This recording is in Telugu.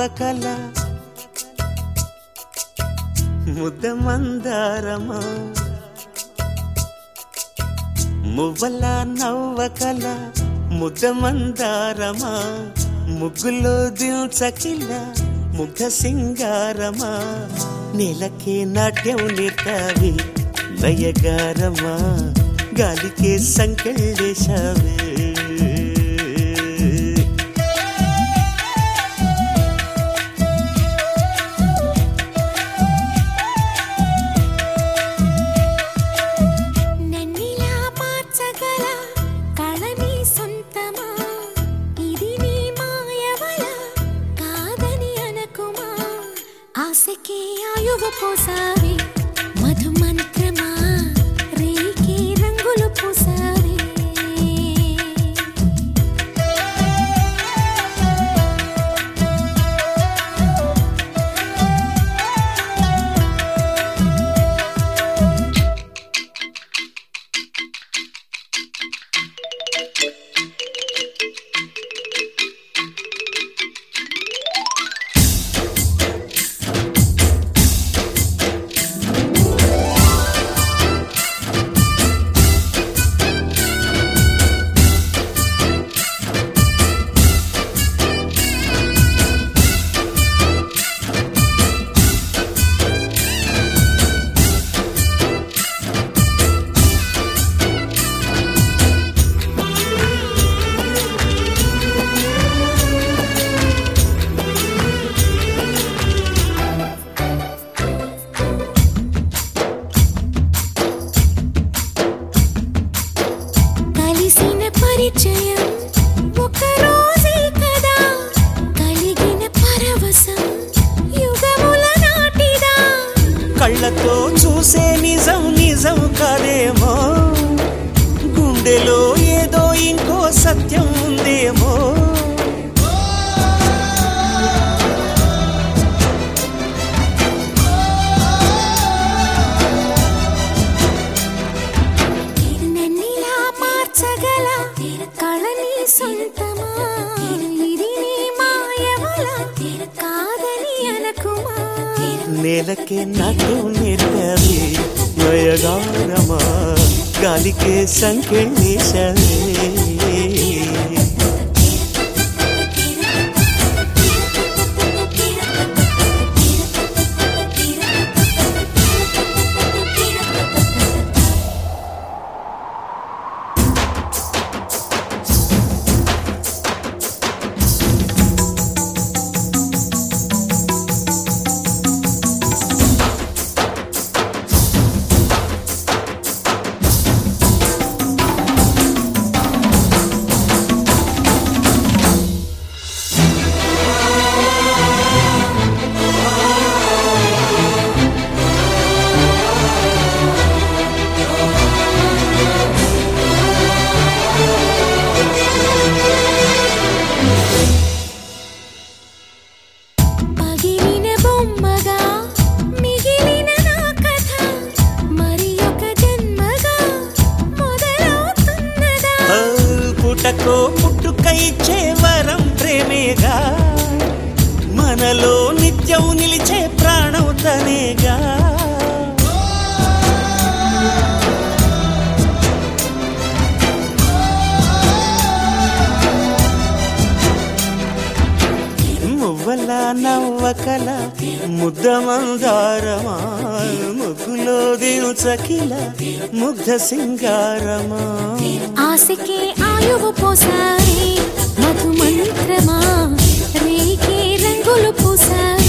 నవ్వకల ముద్ద మందారమా మువ్వల నవ్వకల ముద్ద మందారమా ముగ్గులో దిల్చకిల ముగ్ధ సింగారమా నెలకే నాట్యం నేర్తావి నయగారమా గాలికే సంకెళ్ళేశావే నన్నిలా మార్చగల కళని సొంతమా ఇది నీ మాయవల కాదని అనకుమా ఆశకి ఆయువు పోసావి మధు మంత్రమా రేకి రంగులు పూసావి కలిసిన పరిచయం ఒక రోజే కదా కలిగిన పరవశం యుగముల నాటిదా కళ్ళతో చూసే నిజం నిజం కాదేమో గుండెలో ఏదో ఇంకో సత్యం ఉందేమో నన్నిలా మార్చగల కళని సొంతమా ఇది నీ మాయవల కాదని అనకుమా నేలకే నాటు నేర్పావి నయగారమా గాలికే సంకెళ్ళేశావే పగిలిన బొమ్మగా మిగిలిన నా కథ మరి ఒక జన్మగా మొదలవుతున్నదా ఆ, పుటకో పుట్టుకై వరం ప్రేమేగా మనలో నిత్యం నిలిచే ప్రాణం తనేగా మువ్వల నవ్వకల ముద్ద మందారమా ముగ్గులో దిల్చకిల ముగ్ధ సింగారమా ఆశకే ఆయువు పోసారి మధు మంత్రమా రేకే రంగులు పూసారి